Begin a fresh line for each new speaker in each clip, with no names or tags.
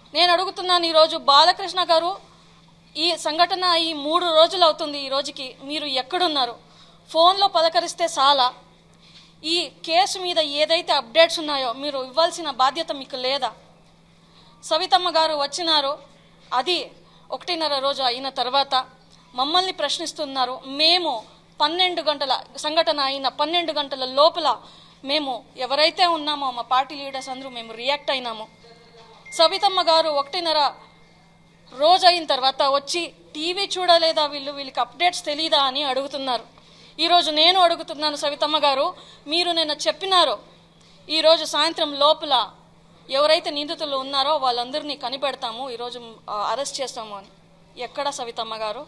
నేను అడుగుతున్నాను ఈరోజు బాలకృష్ణ గారు ఈ సంఘటన ఈ మూడు రోజులు అవుతుంది ఈ రోజుకి మీరు ఎక్కడున్నారు ఫోన్లో పలకరిస్తే చాలా ఈ కేసు మీద ఏదైతే అప్డేట్స్ ఉన్నాయో మీరు ఇవ్వాల్సిన బాధ్యత మీకు లేదా సవితమ్మ గారు వచ్చినారు అది ఒకటిన్నర రోజు అయిన తర్వాత మమ్మల్ని ప్రశ్నిస్తున్నారు మేము పన్నెండు గంటల సంఘటన అయిన పన్నెండు గంటల లోపల మేము ఎవరైతే ఉన్నామో మా పార్టీ లీడర్స్ అందరూ మేము రియాక్ట్ అయినాము సవితమ్మ గారు ఒకటిన్నర రోజు అయిన తర్వాత వచ్చి టీవీ చూడలేదా వీళ్ళు వీళ్ళకి అప్డేట్స్ తెలీదా అని అడుగుతున్నారు ఈరోజు నేను అడుగుతున్నాను సవితమ్మ గారు మీరు నిన్న చెప్పినారు ఈరోజు సాయంత్రం లోపల ఎవరైతే నిందితులు ఉన్నారో వాళ్ళందరినీ కనిపెడతాము ఈరోజు ఆ, అరెస్ట్ చేస్తాము అని ఎక్కడ సవితమ్మ గారు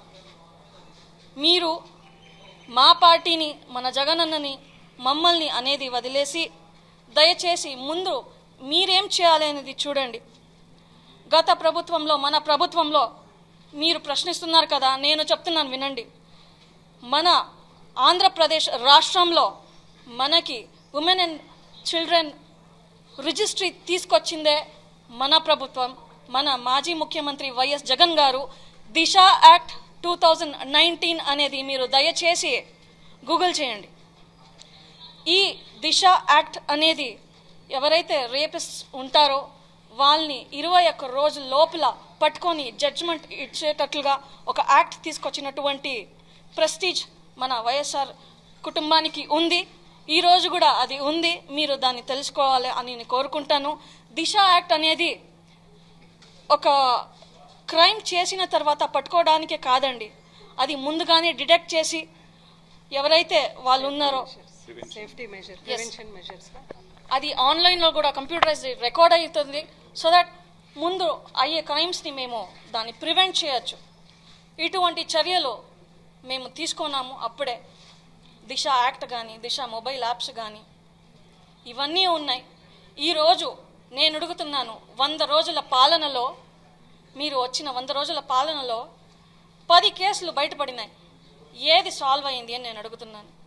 మీరు మా పార్టీని మన జగనన్నని మమ్మల్ని అనేది వదిలేసి దయచేసి ముందు మీరేం చేయాలి అనేది చూడండి గత ప్రభుత్వంలో మన ప్రభుత్వంలో మీరు ప్రశ్నిస్తున్నారు కదా నేను చెప్తున్నాను వినండి మన ఆంధ్రప్రదేశ్ రాష్ట్రంలో మనకి ఉమెన్ అండ్ చిల్డ్రన్ రిజిస్ట్రీ తీసుకొచ్చిందే మన ప్రభుత్వం మన మాజీ ముఖ్యమంత్రి వైఎస్ జగన్ గారు దిశ యాక్ట్ టూ థౌజండ్ నైన్టీన్ అనేది మీరు దయచేసి గూగుల్ చేయండి ఈ దిశ యాక్ట్ అనేది ఎవరైతే రేపిస్ట్ ఉంటారో వాళ్ళని ఇరవై ఒక్క రోజుల లోపల పట్టుకొని జడ్జిమెంట్ ఇచ్చేటట్లుగా ఒక యాక్ట్ తీసుకొచ్చినటువంటి ప్రెస్టీజ్ మన వైఎస్ఆర్ కుటుంబానికి ఉంది ఈ రోజు కూడా అది ఉంది మీరు దాన్ని తెలుసుకోవాలి అని నేను కోరుకుంటాను దిశ యాక్ట్ అనేది ఒక క్రైమ్ చేసిన తర్వాత పట్టుకోవడానికే కాదండి అది ముందుగానే డిటెక్ట్ చేసి ఎవరైతే వాళ్ళు ఉన్నారో
సేఫ్టీ మెజర్ ప్రివెన్షన్ మెజర్స్
అది ఆన్లైన్లో కూడా కంప్యూటరైజ్ రికార్డ్ అవుతుంది సో దట్ ముందు అయ్యే క్రైమ్స్ని మేము దాన్ని ప్రివెంట్ చేయొచ్చు ఇటువంటి చర్యలు మేము తీసుకున్నాము అప్పుడే దిశ యాక్ట్ కానీ దిశ మొబైల్ యాప్స్ కానీ ఇవన్నీ ఉన్నాయి ఈరోజు నేను అడుగుతున్నాను వంద రోజుల పాలనలో మీరు వచ్చిన వంద రోజుల పాలనలో పది కేసులు బయటపడినాయి ఏది సాల్వ్ అయింది అని నేను అడుగుతున్నాను